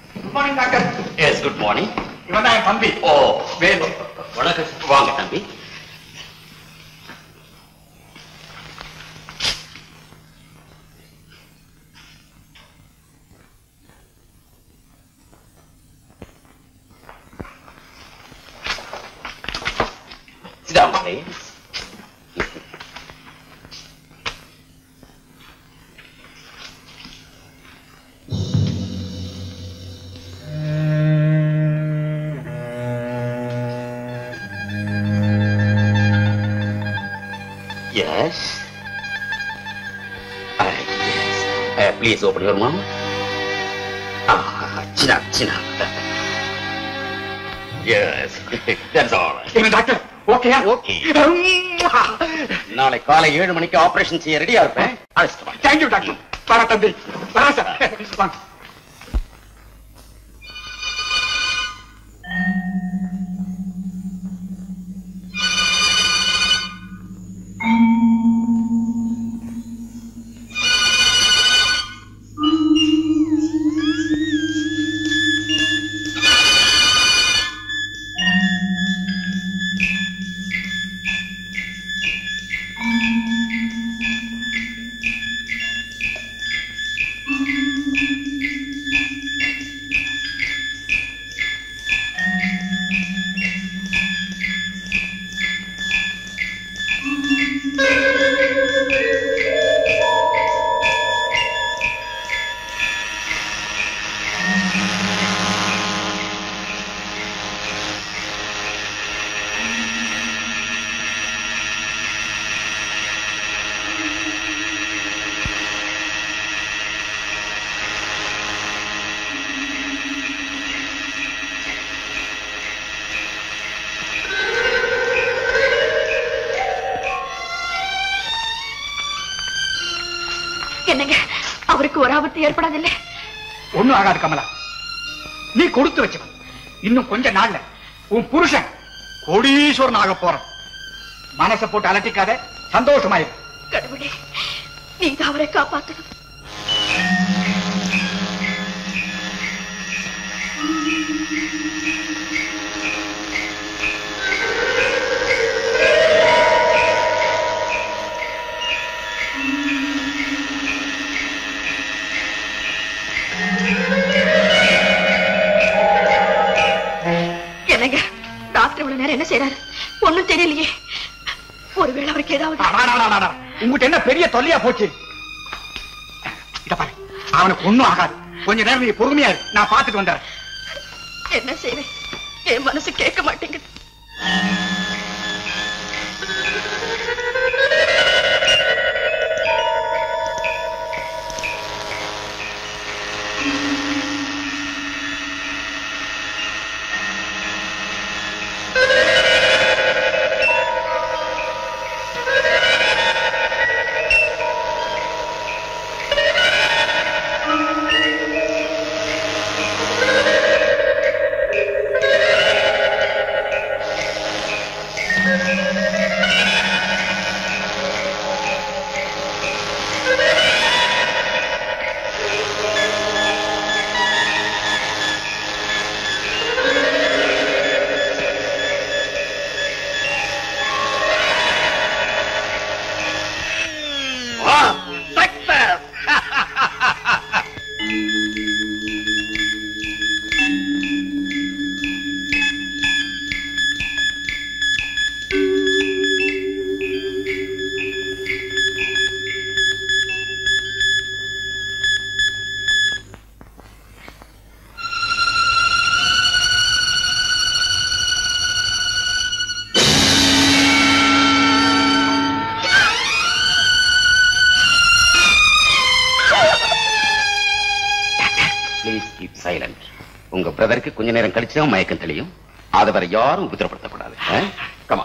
Good morning doctor yes good morning இவன் தான் என் தம்பி ஓ வேலு வணக்கம் sir. வாங்க தம்பி Sit down, please. Yes. Uh, yes. Uh, please open your mouth. Ah, chin up, chin up. yes, that's all. என்ன doctor ஓகேயா Okay. நாளை காலை ஏழு மணிக்கு ஆபரேஷன் செய்ய ரெடியா இருப்பேன் அழைச்சிட்டு வாங்க. தேங்க்யூ டாக்டர் வர தம்பி வர சார் வாங்க என்னங்க அவருக்கு ஒரு ஆபத்து ஏற்படாதில்லை ஒண்ணும் ஆகாது கமலா நீ கொடுத்து வச்சவன் இன்னும் கொஞ்ச நாள்ல உன் புருஷன் கோடீஸ்வரன் ஆக போறான் மனசை போட்டு அலட்டிக்காத சந்தோஷமாயிரு கடவுளே நீதான் அவரை காப்பாற்றணும் என்னங்க டாக்டர் இவ்வளவு நேரம் என்ன செய்யறாரு ஒண்ணும் தெரியலையே ஒருவேளை அவருக்கு ஏதாவது அடாடாடாடாடா. உங்ககிட்ட என்ன பெரிய தொல்லையா போச்சு இத பாரு அவனுக்கு ஒண்ணும் ஆகாது கொஞ்ச நேரம் நீ பொறுமையா இரு நான் பாத்துட்டு வந்தேன் என்ன செய்வேன் என் மனசு கேட்க மாட்டேங்குது ப்ளீஸ் கீப் சைலண்ட் உங்க பிரதருக்கு கொஞ்ச நேரம் கழிச்சு தான் மயக்கம் தெளியும் அதை வரை யாரும் உபத்திரப்படுத்தக்கூடாது கமா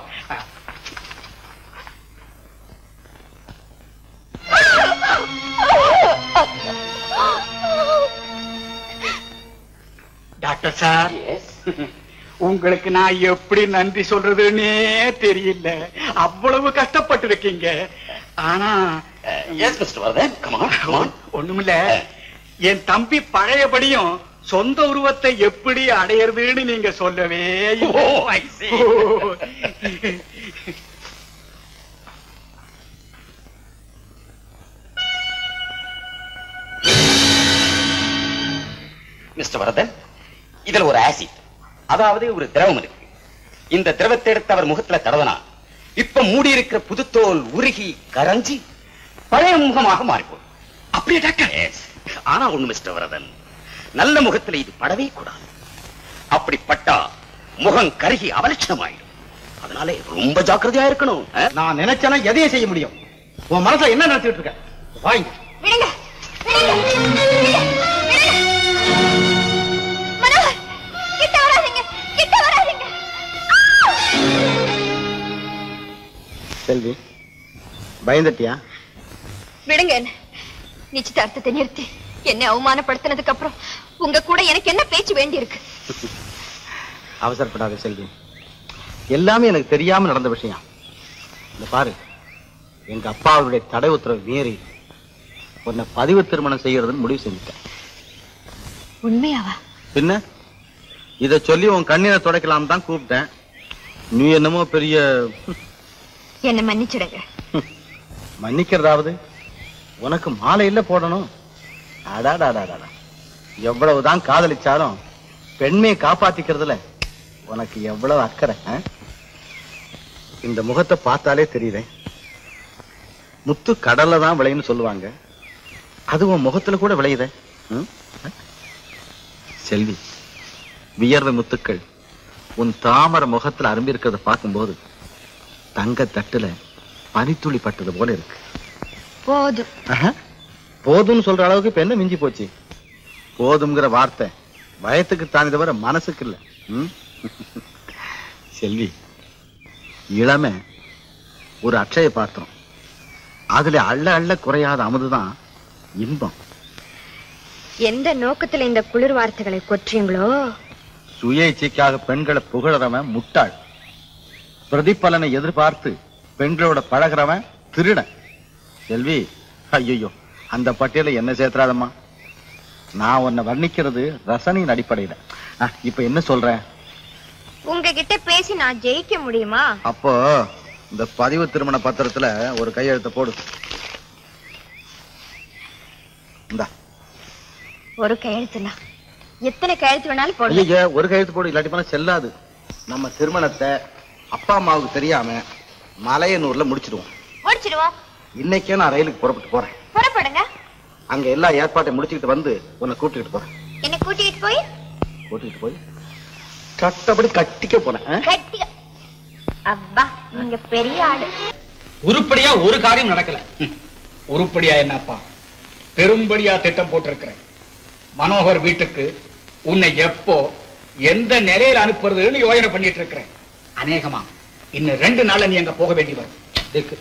டாக்டர் சார் உங்களுக்கு நான் எப்படி நன்றி சொல்றதுன்னே தெரியல அவ்வளவு கஷ்டப்பட்டு இருக்கீங்க ஆனா yes mister Varadhan comma comma ஒண்ணுமில்ல என் தம்பி பழையபடியும் சொந்த உருவத்தை எப்படி அடையறதுன்னு நீங்க சொல்லவே இல்லை. ஓ, I see. ஓ. மிஸ்டர் வரதன் இதுல ஒரு ஆசிட் அதாவது ஒரு திரவம் இருக்கு இந்த திரவத்தை எடுத்து அவர் முகத்துல தடவனா இப்ப மூடி இருக்கிற புதுத்தோல் உருகி கரைஞ்சி பழைய முகமாக மாறிப்போம் அப்படியே டாக்டர் ஆனா ஒண்ணு மிஸ்டர் வரதன் நல்ல முகத்துல இது படவே கூடாது அப்படி பட்டா முகம் கருகி அவலட்சணமாயிடும் அதனால ரொம்ப ஜாக்கிரதையா இருக்கணும் ஆ? நான் நினைச்சேனா எதையும் செய்ய முடியும் உன் மனசுல என்ன நினைச்சிட்டு இருக்க வாங்க விடுங்க விடுங்க விடுங்க, விடுங்க. மனோகர் கிட்ட வராதீங்க கிட்ட வராதீங்க செல்வி பயந்துட்டியா விடுங்க என்ன நிச்சயதார்த்தத்தை நிறுத்தி என்னை அவமானப்படுத்தினதுக்கு அப்புறம் உங்க கூட எனக்கு என்ன பேச்சு வேண்டி இருக்கு அவசரப்படாத செல்வி எல்லாமே எனக்கு தெரியாம நடந்த விஷயம் இந்த பாரு எங்க அப்பாவுடைய தடை உத்தரவு மீறி உன்னை பதிவு திருமணம் செய்யறதுன்னு முடிவு செஞ்சுட்டேன் உண்மையாவா பின்ன இத சொல்லி உன் கண்ணீரை துடைக்கலாம் தான் கூப்பிட்டேன் நீ என்னமோ பெரிய என்ன மன்னிச்சிடுங்க மன்னிக்கிறதாவது உனக்கு மாலையில போடணும் அடாடாடாடா எவ்வளவுதான் காதலிச்சாலும் பெண்மையை காப்பாத்திக்கிறதுல உனக்கு எவ்வளவு அக்கறை ஆ? இந்த முகத்தை பார்த்தாலே தெரியுதே முத்து கடல்ல தான் விளையுன்னு சொல்லுவாங்க அது உன் முகத்துல கூட விளையுதே ம்? செல்வி வியர்வை முத்துக்கள் உன் தாமரை முகத்துல அரும்பி இருக்கிறத பார்க்கும்போது தங்க தட்டுல பனித்துளி பட்டது போல இருக்கு போதும் ஆஹா. போதும்னு சொல்ற அளவுக்கு இப்ப என்ன மிஞ்சி போச்சு போதும்ங்கிற வார்த்தை பயத்துக்கு தானே தவிர மனசுக்கு இல்ல ம்? செல்வி இளமை ஒரு அட்சய பாத்திரம் அதுல அள்ள அள்ள குறையாத அமுதுதான் இன்பம் எந்த நோக்கத்துல இந்த குளிர் வார்த்தைகளை கொற்றீங்களோ சுய இச்சைக்காக பெண்களை புகழறவன் முட்டாள் பிரதிபலனை எதிர்பார்த்து பெண்களோட பழகிறவன் திருடன் செல்வி ஐயோ அந்த பட்டியல என்ன சேர்த்துறாதம்மா நான் உன்னை வர்ணிக்கிறது ரசனையின் அடிப்படையில ஆ, இப்ப என்ன சொல்றேன் உங்ககிட்ட பேசி நான் ஜெயிக்க முடியுமா அப்போ இந்த பதிவு திருமண பத்திரத்துல ஒரு கையெழுத்த போடு இந்தா ஒரு கையெழுத்துனா எத்தனை கையெழுத்து வேணாலும் போடுங்க ஐயா ஒரு கையெழுத்து போடு இல்லாட்டி போனா செல்லாது நம்ம திருமணத்தை அப்பா அம்மாவுக்கு தெரியாம மலையனூர்ல முடிச்சிடுவோம் முடிச்சிடுவோம் இன்னைக்கே நான் ரயிலுக்கு புறப்பட்டு போறேன் புறப்படுங்க அங்க எல்லா ஏற்பாட்டையும் முடிச்சுக்கிட்டு வந்து உன்னை கூட்டிட்டு போறேன் என்ன கூட்டிட்டு போய் கூட்டிட்டு போய் கட்டபடி கட்டிக்க போறேன் ஆ? கட்டி அப்பா நீங்க பெரிய ஆளு உருப்படியா ஒரு காரியம் நடக்கல ம். உருப்படியா என்னப்பா பெரும்படியா திட்டம் போட்டிருக்கிறேன் மனோகர் வீட்டுக்கு உன்னை எப்போ எந்த நிலையில அனுப்புறதுன்னு யோசனை பண்ணிட்டு இருக்கிறேன் அநேகமா இன்னும் ரெண்டு நாள்ல நீ அங்க போக வேண்டி வரும் இதுக்கு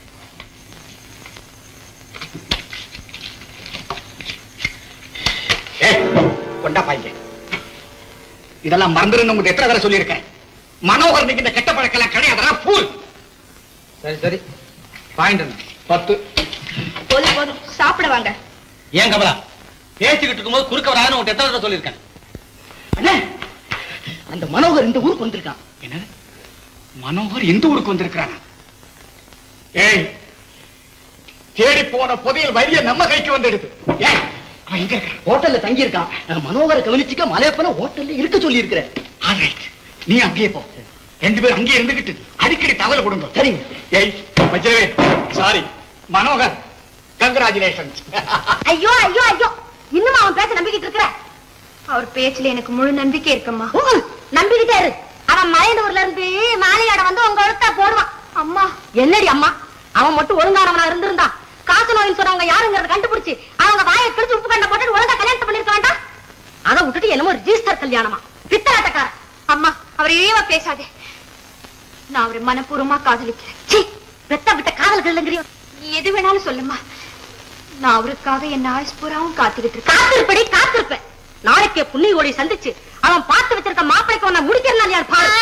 ஏய், கொண்டா பாய்ங்க இதெல்லாம் மறந்துருன்னு உங்களுக்கு எத்தனை தடவை சொல்லியிருக்கேன் மனோகர் நீங்க இந்த கெட்ட பழக்கெல்லாம் கிடையாதுடா பூல் சரி சரி பாயிண்ட் பத்து போதும் போதும் சாப்பிட வாங்க ஏன் கமலா பேசிக்கிட்டு இருக்கும்போது குறுக்க வராதுன்னு உன்கிட்ட எத்தனை தடவை சொல்லியிருக்கேன் அண்ணே அந்த மனோகர் இந்த ஊருக்கு வந்திருக்கான் என்ன மனோகர் இந்த ஊருக்கு வந்திருக்கானா ஏய் தேடி போன புதையல் வரிய நம்ம கைக்கு வந்துடுது ஏய் அவன் எங்க இருக்கான் ஹோட்டல்ல தங்கி இருக்கான் மனோகரை கவனிச்சுக்க மலையப்பன ஹோட்டல்ல இருக்க சொல்லி இருக்கிறேன் ஆல்ரைட் நீ அங்கேயே போ ரெண்டு பேரும் அங்கேயே இருந்துகிட்டு அடிக்கடி தகவல் கொடுங்க சரிங்க. ஏய் மச்சவே சாரி மனோகர் கங்கராச்சுலேஷன் ஐயோ ஐயோ ஐயோ இன்னும் அவன் பேச்ச நம்பிக்கிட்டு இருக்கிற அவர் பேச்சுல எனக்கு முழு நம்பிக்கை இருக்குமா நம்பிக்கிட்டே இரு அவன் மலையனூர்ல இருந்து மாலையாட வந்து உங்க ஒருத்தா போடுவான் அம்மா என்னடி அம்மா அவன் மட்டும் ஒழுங்கானவனா இருந்திருந்தா காசு நோயின்னு சொன்னவங்க யாருங்கிறத கண்டுபிடிச்சு அவங்க வாயை கிழிச்சு உப்பு கண்ட போட்டு ஒழுங்கா கல்யாணம் பண்ணிருக்க வேண்டாம் அதை விட்டுட்டு என்னமோ ரிஜிஸ்டர் கல்யாணமா பித்தலாட்டக்கார அம்மா அவர் இழிவா பேசாதே நான் அவரை மனப்பூர்வமா காதலிக்கிறேன் சீ, பெத்த விட்ட காதல்கள் இல்லைங்கிறியோ நீ எது வேணாலும் சொல்லுமா நான் அவருக்காக என் ஆயுஸ் பூராவும் காத்துக்கிட்டு இருக்கேன் காத்திருப்படி காத்திருப்பேன் நாளைக்கே புண்ணியோடி சந்திச்சு அவன் பார்த்து வச்சிருக்க மாப்பிளைக்கு உன்னை முடிக்கிறனால யார் பாரு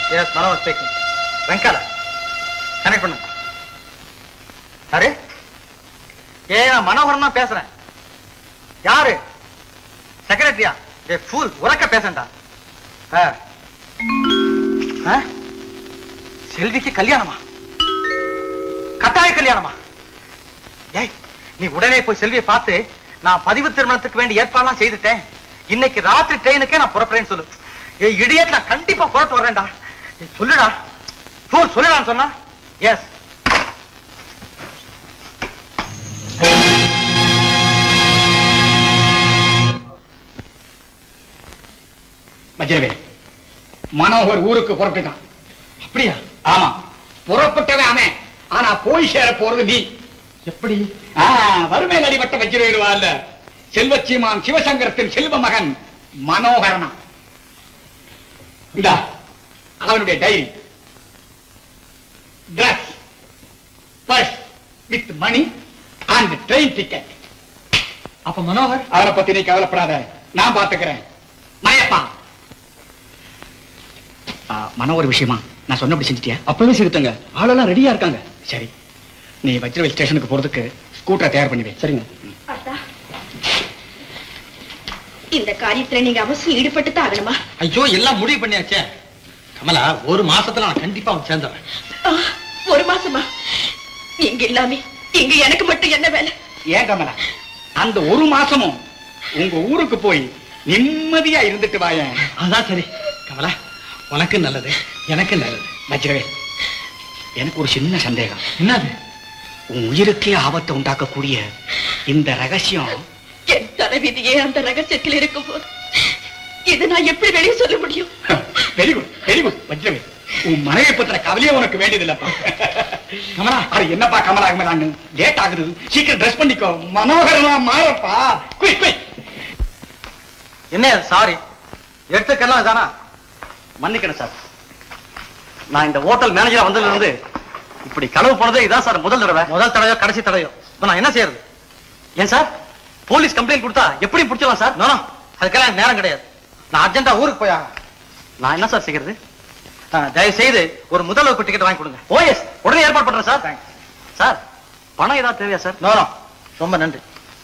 yes Manohar speaking Venkata connect பண்ணு யாரு ஏ நான் மனோகரன் தான் பேசுறேன் யாரு செக்ரட்டரியா ஏ ஃபூல் உறக்க பேசண்டா ஆ. ஆ? செல்விக்கு கல்யாணமா கட்டாய கல்யாணமா ஏய் நீ உடனே போய் செல்வியை பார்த்து நான் பதிவு திருமணத்துக்கு வேண்டிய ஏற்பாடுலாம் செய்துட்டேன் இன்னைக்கு ராத்திரி ட்ரெயினுக்கே நான் புறப்படுறேன்னு சொல்லு ஏய் இடியட் நான் கண்டிப்பா புறத்து வரேன்டா ஏய், சொல்லுடா ஃபூல் சொல்லுடான்னு சொன்னா எஸ் வஜ்ரவே மனோகர் ஊருக்கு புறப்பட்டுட்டான் அப்படியா ஆமா புறப்பட்டவன் அவன் ஆனா போய் சேர போறது நீ எப்படி ஆ, வறுமையில் அடிபட்ட வஜ்ரவேலுவா இல்ல செல்வச்சீமான் சிவசங்கரத்தின் செல்வ மகன் மனோகரனா இந்தா அவனுடைய diary dress purse with money and train ticket அப்ப மனோகர் அவனை பத்தி நீ கவலைப்படாத நான் பாத்துக்கிறேன் மயப்பா மனோகர் விஷயமா நான் சொன்னபடி செஞ்சிட்டியா அப்பவே செலுத்துங்க ஆளெல்லாம் ரெடியா இருக்காங்க சரி நீ வஜ்ரவேல் ஸ்டேஷனுக்கு போறதுக்கு ஸ்கூட்டரை தயார் பண்ணி வை சரிங்க அத்தா இந்த காரியத்துல நீங்க அவசியம் ஈடுபட்டு தான் ஆகணுமா ஐயோ எல்லாம் முடிவு பண்ணியாச்சே கமலா ஒரு மாசத்துல நான் கண்டிப்பா அவன் சேர்ந்துறேன் ஆ, ஒரு மாசமா இங்க இல்லாமே இங்க எனக்கு மட்டும் என்ன வேலை ஏன் கமலா அந்த ஒரு மாசமும் உங்க ஊருக்கு போய் நிம்மதியா இருந்துட்டு வாயேன் அதான் சரி கமலா உனக்கு நல்லது எனக்கு நல்லது வஜ்ரவேல் எனக்கு ஒரு சின்ன சந்தேகம் என்னது உன் உயிருக்கே ஆபத்தை உண்டாக்கக்கூடிய இந்த ரகசியம் என் தலைவிதியே அந்த ரகசியத்தில் இருக்கும் போது இது நான் எப்படி வெளியே சொல்ல முடியும் very good very good Vajravel உன் மனைவி பத்திர கவலையே உனக்கு வேண்டியதில்லப்பா கமலா அது என்னப்பா கமலா கமலான்னு லேட் ஆகுது சீக்கிரம் ட்ரெஸ் பண்ணிக்கோ மனோகரமா மாறப்பா குயிக் குயிக் என்ன சாரி எடுத்துக்கலாம் இதானா மன்னிக்கணும் சார் நான் இந்த ஹோட்டல் மேனேஜரா வந்ததுல இருந்து இப்படி களவு போனதே இதான் சார் முதல் தடவை முதல் தடவையோ கடைசி தடவையோ இப்ப நான் என்ன செய்யறது ஏன் சார் போலீஸ் கம்ப்ளைண்ட் கொடுத்தா எப்படி பிடிச்சலாம் சார் நோ, நோ, அதுக்கெல்லாம் எனக்கு நேரம் கிடையாது நான் அர்ஜென்ட்டா ஊருக்கு போய் ஆகணும். நான் என்ன சார் செய்யறது ஆ, தயவு செய்து ஒரு முதல் வகுப்பு டிக்கெட் வாங்கி கொடுங்க ஓ எஸ் உடனே ஏற்பாடு பண்றேன் சார் சார் பணம் ஏதாவது தேவையா சார் நோ, நோ. ரொம்ப நன்றி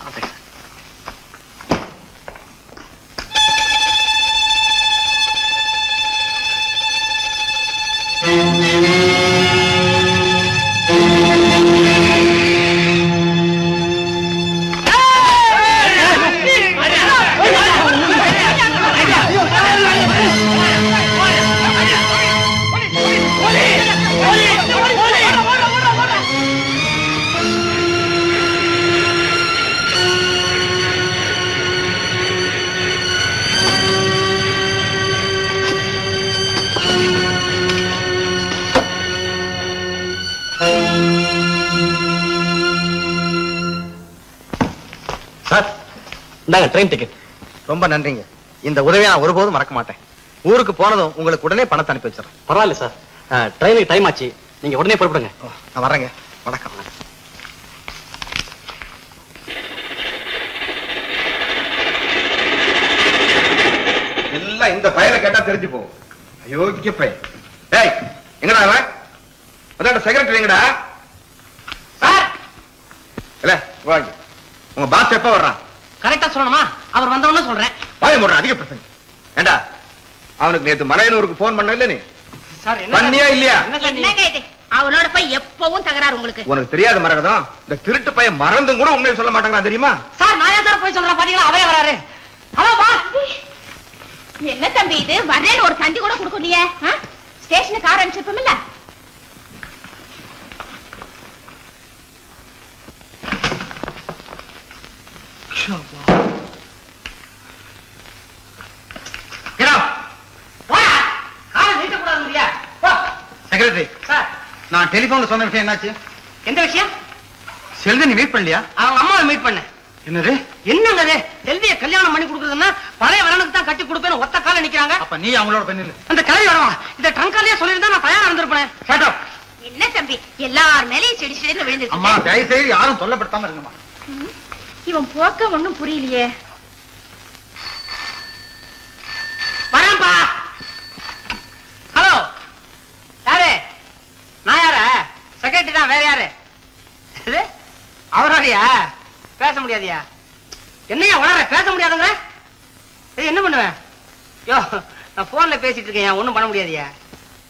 சார் இந்தாங்க ட்ரெயின் டிக்கெட் ரொம்ப நன்றிங்க இந்த உதவியை நான் ஒருபோதும் மறக்க மாட்டேன் ஊருக்கு போனதும் உங்களுக்கு உடனே பணத்தை அனுப்பி வச்சிடறேன் பரவாயில்ல சார் ட்ரெயினுக்கு டைம் ஆச்சு நீங்க உடனே புறப்படுங்க ஓ, நான் வரேங்க வணக்கம் எல்லாம் இந்த பயலை கேட்டா தெரிஞ்சு போகும் அயோக்கிய பையன் டேய் எங்கடா அவன் அதான் செக்ரட்டரி எங்கடா சார் இல்ல வாங்க உங்க பாஸ் எப்ப வர்றான் கரெக்டா சொல்லணுமா அவர் வந்தவொன்னு சொல்றேன் வாய முடுற அதிக பிரச்சனை ஏண்டா அவனுக்கு நேத்து மலையனூருக்கு போன் பண்ண இல்ல நீ சார் பண்ணியா இல்லையா என்ன சார் என்ன கேட்டு அவனோட போய் எப்பவும் தகராறு உங்களுக்கு உனக்கு தெரியாத மரகதம் இந்த திருட்டு பையன் மறந்தும் கூட உண்மையை சொல்ல மாட்டாங்களா தெரியுமா சார் நான் ஏன் சார் போய் சொல்றேன் பாத்தீங்களா அவரே வராரு ஹலோ பா என்ன தம்பி இது வரேன்னு ஒரு தந்தி கூட கொடுக்கலையே ஆ? ஸ்டேஷனுக்கு கார் அனுப்பிச்சிருப்போம்ல செக்ரட்டரி சார் நான் டெலிபோன்ல சொன்ன விஷயம் என்னாச்சு எந்த விஷயம் செல்வி நீ மீட் பண்ணலையா அவங்க அம்மாவை மீட் பண்ணேன் என்னது என்னங்க இது செல்வியை கல்யாணம் பண்ணி கொடுக்குறதுன்னா பழைய வரனுக்கு தான் கட்டி கொடுப்பேன்னு ஒத்த கால நிக்கிறாங்க அப்ப நீ அவங்களோட பெண்ணில் அந்த கிளவி வரவா இந்த ட்ரங்காலேயே சொல்லியிருந்தா நான் தயாரா இருந்திருப்பேன் ஷட் அப் என்ன தம்பி எல்லார் மேலயும் செடி செடின்னு விழுந்து அம்மா தயவு செய்து யாரும் தொல்லப்படுத்தாம இருங்கம்மா இவன் போக்க ஒண்ணும் புரியலையே வரேன்பா ஹலோ அவராடியா பேச முடியாதியா என்னையா உணர பேச முடியாதுங்க ஏய், என்ன பண்ணுவேன் யோ நான் போன்ல பேசிட்டு இருக்கேன் ஒண்ணும் பண்ண முடியாதியா